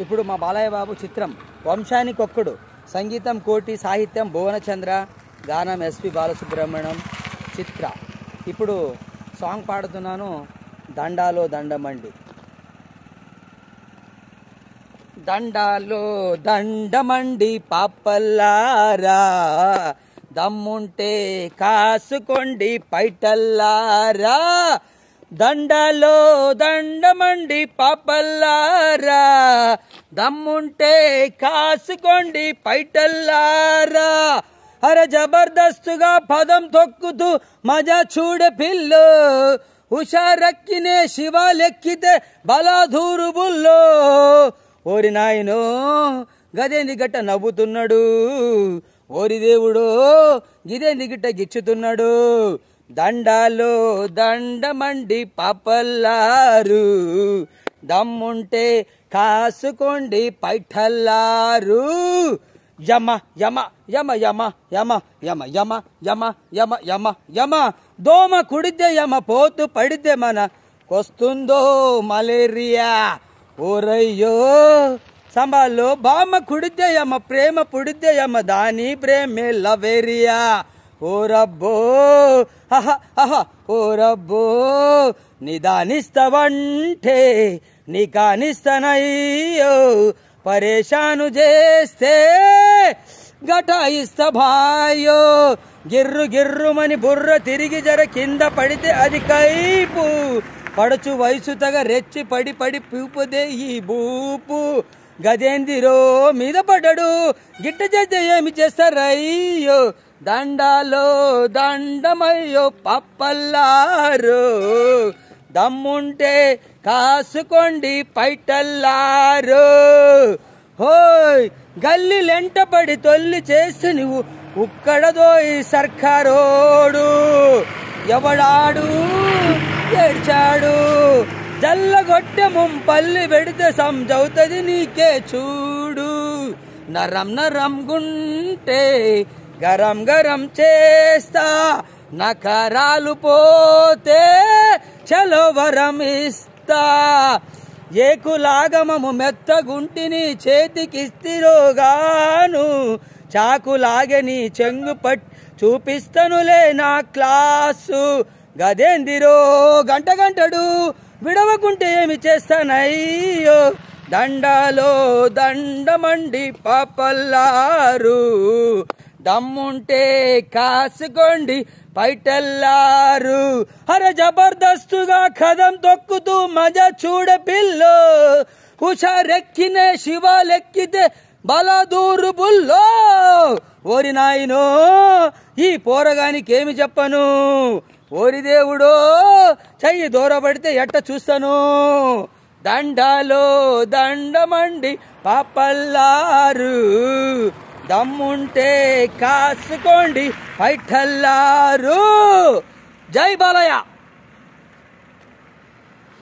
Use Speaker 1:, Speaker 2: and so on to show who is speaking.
Speaker 1: ఇప్పుడు మా బాలయ్య బాబు చిత్రం వంశానికొక్కడు సంగీతం కోటి సాహిత్యం భువనచంద్ర గానం ఎస్పి బాలసుబ్రహ్మణ్యం చిత్ర ఇప్పుడు సాంగ్ పాడుతున్నాను దండాలో దండమండి దండాలో దండమండి పాపల్లారా దమ్ముంటే కాసుకోండి పైటల్లారా దండాలో దండమండి పాపల్లారా దమ్ముంటే కాసుకోండి పైటల్లారా అరే జబర్దస్తుగా పదం తొక్కుతూ మజా చూడ పిల్లు హుషారెక్కినే శివాలెక్కితే బలాధూరు బుల్లో ఓరి నాయనో గదేంది గట్ట నవ్వుతున్నాడు ఓరి దేవుడు గిదేంది గిట్ట గిచ్చుతున్నాడు దండాలో దండమండి పాపల్లారు దమ్ముంటే కాసుకోండి పైఠల్లారు యమ యమ యమ యమ యమ యమ యమ యమ యమ యమ యమ దోమ కుడితే యమ పోతు పడితే మన కొస్తుందో మలేరియా ఓరయ్యో సంబాలో బామ్మ కుడితే యమ ప్రేమ పుడితే యమ దాని ప్రేమే లవేరియా ఓ రబ్బో హహ హహ ఓ రబ్బో నిదానిస్తవంటే నీ కానిస్తనయ్యో పరేషాను చేస్తే గటాయిస్త భాయో గిర్రు గిర్రుమని బుర్ర తిరిగి జర కింద పడితే అది కైపు పడచు వయసు తగ రెచ్చి పడి పడి పూపుదే ఈ బూపు గదేందిరో మీద పడ్డాడు గిట్ట చేస్తే ఏమి చేస్తారయ్యో దండాలో దండమయ్యో పప్పల్లారు దమ్ముంటే కాసుకోండి పైటల్లారు హోయ్ గల్లి లెంటపడి తొల్లి చేసి నువ్వు ఉక్కడదో ఈ సర్కారోడు ఎవడాడు ఏడ్చాడు జల్లగొట్టె ముంపల్లి పెడితే సంజవుతుంది నీకే చూడు నరం నరం గుంటే గరం గరం చేస్తా నకరాలు పోతే చలో వరం ఇస్తా ఏకులాగమము మెత్తగుంటిని చేతికిస్తిరోగాను చాకులాగే నీ చెంగు పట్ చూపిస్తనులే నా క్లాసు గదేందిరో గంట గంటడు విడవకుంటే ఏమి చేస్తానయ్యో దండాలో దండమండి పాపల్లారు దమ్ముంటే కాసుకోండి పైటల్లారు అర జబర్దస్తుగా కదం తొక్కుతూ మజా చూడ పిల్లు హుషారెక్కినే శివాలెక్కితే బలదూరు బుల్లో ఓరి నాయనో ఈ పోరగానికి ఏమి చెప్పను ఓరి దేవుడో చెయ్యి దూరపడితే ఎట్ట చూస్తాను దండాలో దండమండి పాపల్లారు దమ్ముంటే కాసుకోండి పైఠల్లారు జై బాలయ్య